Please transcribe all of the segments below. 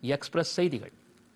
express செய்திகள்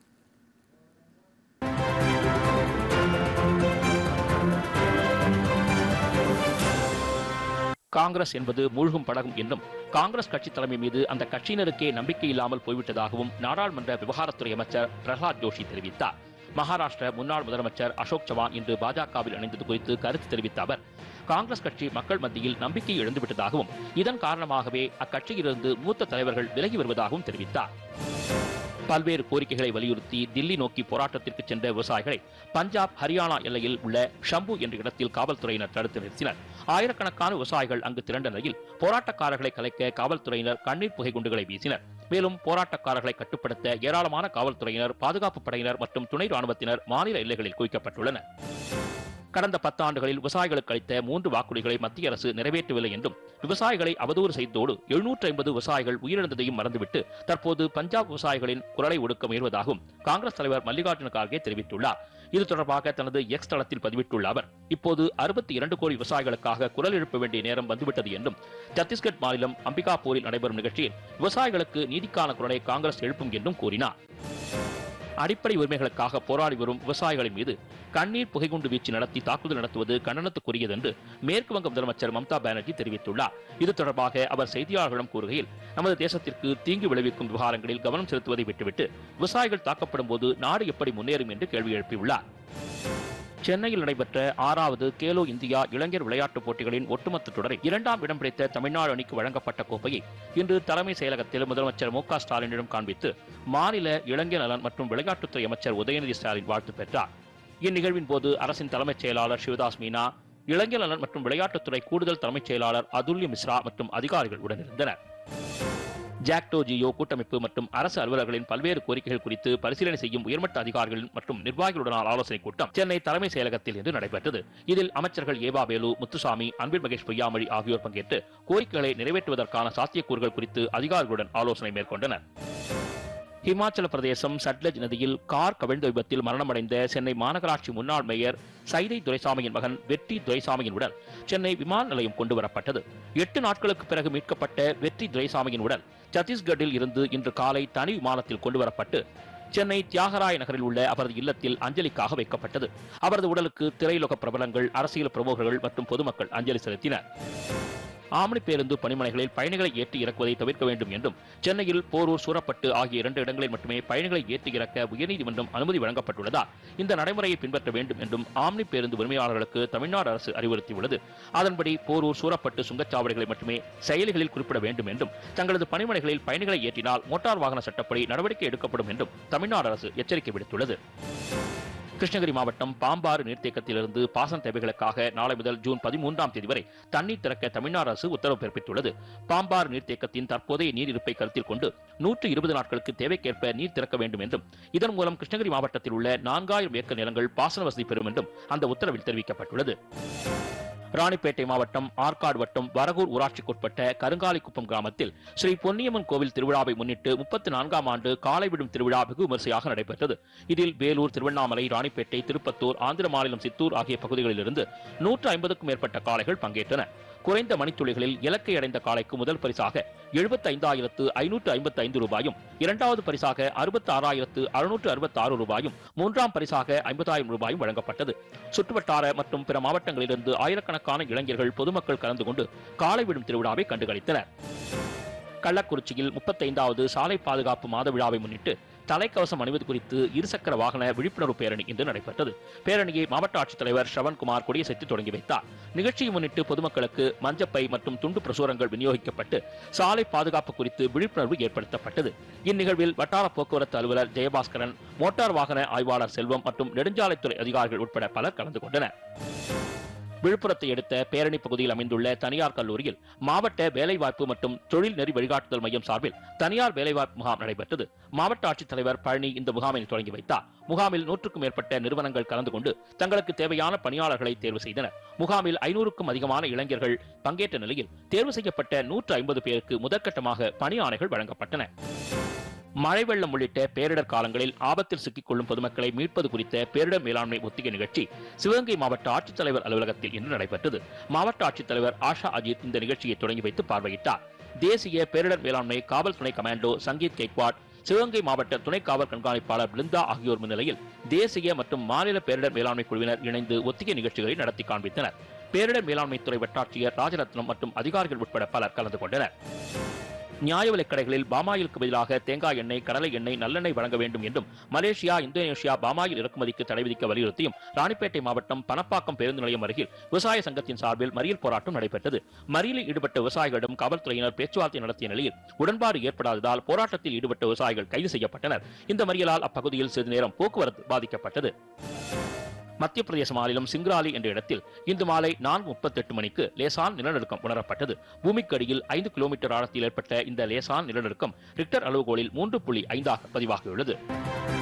காங்கிரஸ் என்பது மூழ்கும் படகும் என்றும் காங்கிரஸ் கட்சி தலைமை மீது அந்த கட்சியினருக்கே நம்பிக்கை இல்லாமல் போய்விட்டதாகவும் நாடாளுமன்ற விவகாரத்துறை அமைச்சர் பிரகலாத் ஜோஷி தெரிவித்தார் மகாராஷ்டிர முன்னாள் முதலமைச்சர் அசோக் சவான் இன்று பாஜகவில் இணைந்தது குறித்து கருத்து தெரிவித்த அவர் காங்கிரஸ் கட்சி மக்கள் மத்தியில் நம்பிக்கை இழந்துவிட்டதாகவும் இதன் காரணமாகவே அக்கட்சியிலிருந்து மூத்த தலைவர்கள் விலகி வருவதாகவும் தெரிவித்தார் பல்வேறு கோரிக்கைகளை வலியுறுத்தி தில்லி நோக்கி போராட்டத்திற்கு சென்ற விவசாயிகளை பஞ்சாப் ஹரியானா எல்லையில் உள்ள ஷம்பு என்ற இடத்தில் காவல்துறையினர் தடுத்து நிறுத்தினர் ஆயிரக்கணக்கான விவசாயிகள் அங்கு திரண்ட நிலையில் போராட்டக்காரர்களை கலைக்க காவல்துறையினர் கண்ணீர் புகை குண்டுகளை வீசினர் மேலும் போராட்டக்காரர்களை கட்டுப்படுத்த ஏராளமான காவல்துறையினர் பாதுகாப்பு படையினர் மற்றும் துணை ராணுவத்தினர் மாநில எல்லைகளில் குவிக்கப்பட்டுள்ளனர் கடந்த பத்தாண்டுகளில் விவசாயிகளுக்கு அளித்த மூன்று வாக்குறுதிகளை மத்திய அரசு நிறைவேற்றவில்லை என்றும் விவசாயிகளை அவதூறு செய்ததோடு எழுநூற்று ஐம்பது விவசாயிகள் உயிரிழந்ததையும் மறந்துவிட்டு தற்போது பஞ்சாப் விவசாயிகளின் குரலை ஒடுக்க முயல்வதாகவும் காங்கிரஸ் தலைவர் மல்லிகார்ஜுன கார்கே தெரிவித்துள்ளார் இது தொடர்பாக தனது எக்ஸ் தளத்தில் பதிவிட்டுள்ள அவர் இப்போது அறுபத்தி இரண்டு கோடி விவசாயிகளுக்காக குரல் எழுப்ப வேண்டிய நேரம் வந்துவிட்டது என்றும் சத்தீஸ்கட் மாநிலம் அம்பிகாபூரில் நடைபெறும் நிகழ்ச்சியில் விவசாயிகளுக்கு நீதிக்கான குரலை காங்கிரஸ் எழுப்பும் என்றும் கூறினார் அடிப்படை உரிமைகளுக்காக போராடி வரும் விவசாயிகளின் மீது கண்ணீர் புகைகுண்டு வீச்சு நடத்தி தாக்குதல் நடத்துவது கண்டனத்துக்குரியது என்று மேற்கு வங்க முதலமைச்சர் மம்தா பானர்ஜி தெரிவித்துள்ளார் இது தொடர்பாக அவர் செய்தியாளர்களிடம் கூறுகையில் நமது தேசத்திற்கு தீங்கு விளைவிக்கும் விவகாரங்களில் கவனம் செலுத்துவதை விட்டுவிட்டு விவசாயிகள் தாக்கப்படும் போது நாடு எப்படி முன்னேறும் என்று கேள்வி எழுப்பியுள்ளார் சென்னையில் நடைபெற்ற ஆறாவது கேலோ இந்தியா இளைஞர் விளையாட்டுப் போட்டிகளின் ஒட்டுமொத்த தொடரில் இரண்டாம் இடம் பிடித்த தமிழ்நாடு அணிக்கு வழங்கப்பட்ட கோப்பையை இன்று தலைமை செயலகத்தில் முதலமைச்சர் மு க ஸ்டாலினிடம் காண்பித்து மாநில இளைஞர் நலன் மற்றும் விளையாட்டுத்துறை அமைச்சர் உதயநிதி ஸ்டாலின் வாழ்த்து பெற்றார் இந்நிகழ்வின் போது அரசின் தலைமைச் செயலாளர் சிவதாஸ் மீனா இளைஞர் நலன் மற்றும் விளையாட்டுத்துறை கூடுதல் தலைமைச் செயலாளர் அதுல்ய மிஸ்ரா மற்றும் அதிகாரிகள் உடனிருந்தனர் ஜாக்டோ ஜியோ கூட்டமைப்பு மற்றும் அரசு அலுவலர்களின் பல்வேறு கோரிக்கைகள் குறித்து பரிசீலனை செய்யும் உயர்மட்ட அதிகாரிகள் மற்றும் நிர்வாகிகளுடனான ஆலோசனைக் கூட்டம் சென்னை தலைமை செயலகத்தில் இன்று நடைபெற்றது இதில் அமைச்சர்கள் ஏவா வேலு முத்துசாமி அன்பில் மகேஷ் பொய்யாமொழி ஆகியோர் பங்கேற்று கோரிக்கைகளை நிறைவேற்றுவதற்கான சாத்தியக்கூறுகள் குறித்து அதிகாரிகளுடன் ஆலோசனை மேற்கொண்டனர் ஹிமாச்சல பிரதேசம் சட்லஜ் நதியில் கார் கவிழ்ந்த விபத்தில் மரணமடைந்த சென்னை மாநகராட்சி முன்னாள் மேயர் சைதை துரைசாமியின் மகன் வெற்றி துரைசாமியின் உடல் சென்னை விமான நிலையம் கொண்டு வரப்பட்டது எட்டு நாட்களுக்கு பிறகு மீட்கப்பட்ட வெற்றி துரைசாமியின் உடல் சத்தீஸ்கட்டில் இருந்து இன்று காலை தனி விமானத்தில் கொண்டு வரப்பட்டு சென்னை தியாகராய நகரில் உள்ள அவரது இல்லத்தில் அஞ்சலிக்காக வைக்கப்பட்டது அவரது உடலுக்கு திரையுலக பிரபலங்கள் அரசியல் பிரமுகர்கள் மற்றும் பொதுமக்கள் அஞ்சலி செலுத்தினர் ஆம்னி பேருந்து பணிமனைகளில் பயணிகளை ஏற்றி இறக்குவதை தவிர்க்க வேண்டும் என்றும் சென்னையில் போரூர் சூரப்பட்டு ஆகிய இரண்டு இடங்களில் மட்டுமே பயணிகளை ஏற்றி இறக்க உயர்நீதிமன்றம் அனுமதி வழங்கப்பட்டுள்ளதால் இந்த நடைமுறையை பின்பற்ற வேண்டும் என்றும் ஆம்னி பேருந்து உரிமையாளர்களுக்கு தமிழ்நாடு அரசு அறிவுறுத்தியுள்ளது அதன்படி போரூர் சூரப்பட்டு சுங்கச்சாவடிகளை மட்டுமே செயலிகளில் குறிப்பிட வேண்டும் என்றும் தங்களது பணிமனைகளில் பயணிகளை ஏற்றினால் மோட்டார் வாகன சட்டப்படி நடவடிக்கை எடுக்கப்படும் என்றும் தமிழ்நாடு அரசு எச்சரிக்கை விடுத்துள்ளது கிருஷ்ணகிரி மாவட்டம் பாம்பாறு நீர்த்தேக்கத்திலிருந்து பாசன தேவைகளுக்காக நாளை முதல் ஜூன் பதிமூன்றாம் தேதி வரை தண்ணீர் திறக்க தமிழ்நாடு அரசு உத்தரவு பிறப்பித்துள்ளது பாம்பாறு நீர்த்தேக்கத்தின் தற்போதைய நீர் இருப்பை கருத்தில் கொண்டு நூற்று இருபது நாட்களுக்கு தேவைக்கேற்ப நீர் திறக்க வேண்டும் என்றும் இதன் மூலம் கிருஷ்ணகிரி மாவட்டத்தில் உள்ள நான்காயிரம் ஏக்கர் நிலங்கள் பாசன வசதி பெறும் என்றும் அந்த உத்தரவில் தெரிவிக்கப்பட்டுள்ளது ராணிப்பேட்டை மாவட்டம் ஆற்காடு வட்டம் வரகூர் ஊராட்சிக்குட்பட்ட கருங்காலிக்குப்பம் கிராமத்தில் ஸ்ரீ பொன்னியம்மன் கோவில் திருவிழாவை முன்னிட்டு முப்பத்தி நான்காம் ஆண்டு காலை விடும் திருவிழா வெகு விமரிசையாக நடைபெற்றது இதில் வேலூர் திருவண்ணாமலை ராணிப்பேட்டை திருப்பத்தூர் ஆந்திர மாநிலம் சித்தூர் ஆகிய பகுதிகளிலிருந்து நூற்று ஐம்பதுக்கும் மேற்பட்ட காளைகள் பங்கேற்றன குறைந்த மணித்துளிகளில் இலக்கை அடைந்த காளைக்கு முதல் பரிசாக எழுபத்தி ஐந்தாயிரத்து ஐநூற்று ஐம்பத்தி ஐந்து ரூபாயும் இரண்டாவது பரிசாக அறுபத்தி ஆறாயிரத்து அறுநூற்று அறுபத்தி ஆறு ரூபாயும் மூன்றாம் பரிசாக ஐம்பதாயிரம் ரூபாயும் வழங்கப்பட்டது சுற்றுவட்டார மற்றும் பிற மாவட்டங்களிலிருந்து ஆயிரக்கணக்கான இளைஞர்கள் பொதுமக்கள் கலந்து கொண்டு காளை விடும் திருவிழாவை கண்டுகளித்தனர் கள்ளக்குறிச்சியில் முப்பத்தைந்தாவது சாலை பாதுகாப்பு மாத விழாவை முன்னிட்டு தலைக்கவசம் அணிவது குறித்து இருசக்கர வாகன விழிப்புணர்வு பேரணி இன்று நடைபெற்றது பேரணியை மாவட்ட ஆட்சித்தலைவர் ஷவன்குமார் கொடியசைத்து தொடங்கி வைத்தார் நிகழ்ச்சியை முன்னிட்டு பொதுமக்களுக்கு மஞ்சப்பை மற்றும் துண்டு பிரசுரங்கள் விநியோகிக்கப்பட்டு சாலை பாதுகாப்பு குறித்து விழிப்புணர்வு ஏற்படுத்தப்பட்டது இந்நிகழ்வில் வட்டார போக்குவரத்து அலுவலர் ஜெயபாஸ்கரன் மோட்டார் வாகன ஆய்வாளர் செல்வம் மற்றும் நெடுஞ்சாலைத்துறை அதிகாரிகள் உட்பட பலர் கலந்து கொண்டனர் விழுப்புரத்தை அடுத்த பேரணி பகுதியில் அமைந்துள்ள தனியார் கல்லூரியில் மாவட்ட வேலைவாய்ப்பு மற்றும் தொழில் நெறி வழிகாட்டுதல் மையம் சார்பில் தனியார் வேலைவாய்ப்பு முகாம் நடைபெற்றது மாவட்ட ஆட்சித்தலைவர் பழனி இந்த முகாமை தொடங்கி வைத்தார் முகாமில் நூற்றுக்கும் மேற்பட்ட நிறுவனங்கள் கலந்து கொண்டு தங்களுக்கு தேவையான பணியாளர்களை தேர்வு செய்தனர் முகாமில் ஐநூறுக்கும் அதிகமான இளைஞர்கள் பங்கேற்ற நிலையில் தேர்வு செய்யப்பட்ட நூற்று ஐம்பது பேருக்கு முதற்கட்டமாக பணி ஆணைகள் வழங்கப்பட்டன மழை வெள்ளம் உள்ளிட்ட பேரிடர் காலங்களில் ஆபத்தில் சிக்கிக் கொள்ளும் பொதுமக்களை மீட்பது குறித்த பேரிடர் மேலாண்மை ஒத்திகை நிகழ்ச்சி சிவகங்கை மாவட்ட ஆட்சித்தலைவர் அலுவலகத்தில் இன்று நடைபெற்றது மாவட்ட ஆட்சித்தலைவர் ஆஷா அஜித் இந்த நிகழ்ச்சியை தொடங்கி வைத்து பார்வையிட்டார் தேசிய பேரிடர் மேலாண்மை காவல் துணை கமாண்டோ சங்கீத் கெய்க்வாட் சிவகங்கை மாவட்ட துணை காவல் கண்காணிப்பாளர் பிருந்தா ஆகியோர் முன்னிலையில் தேசிய மற்றும் மாநில பேரிடர் மேலாண்மை குழுவினர் இணைந்து ஒத்திகை நிகழ்ச்சிகளை நடத்தி காண்பித்தனர் பேரிடர் மேலாண்மை துறை வட்டாட்சியர் ராஜரத்னம் மற்றும் அதிகாரிகள் உட்பட பலர் கலந்து கொண்டனர் நியாய விலைக் கடைகளில் பாமாயிலுக்கு பதிலாக தேங்காய் எண்ணெய் கடலை எண்ணெய் நல்லெண்ணெய் வழங்க வேண்டும் என்றும் மலேசியா இந்தோனேஷியா பாமாயில் இறக்குமதிக்கு தடை விதிக்க வலியுறுத்தியும் ராணிப்பேட்டை மாவட்டம் பணப்பாக்கம் பேருந்து நிலையம் அருகில் விவசாய சங்கத்தின் சார்பில் மறியல் போராட்டம் நடைபெற்றது மறியலில் ஈடுபட்ட விவசாயிகளிடம் காவல்துறையினர் பேச்சுவார்த்தை நடத்திய நிலையில் உடன்பாடு ஏற்படாததால் போராட்டத்தில் ஈடுபட்ட விவசாயிகள் கைது செய்யப்பட்டனர் இந்த மறியலால் அப்பகுதியில் சிறிது நேரம் போக்குவரத்து பாதிக்கப்பட்டது மத்திய பிரதேச மாநிலம் சிங்ராலி என்ற இடத்தில் இன்று மாலை நான்கு முப்பத்தெட்டு மணிக்கு லேசான் நிலநடுக்கம் உணரப்பட்டது பூமிக்கு அடியில் ஐந்து கிலோமீட்டர் ஆழத்தில் ஏற்பட்ட இந்த லேசான் நிலநடுக்கம் ரிக்டர் அளவுகோலில் மூன்று புள்ளி ஐந்தாக பதிவாகியுள்ளது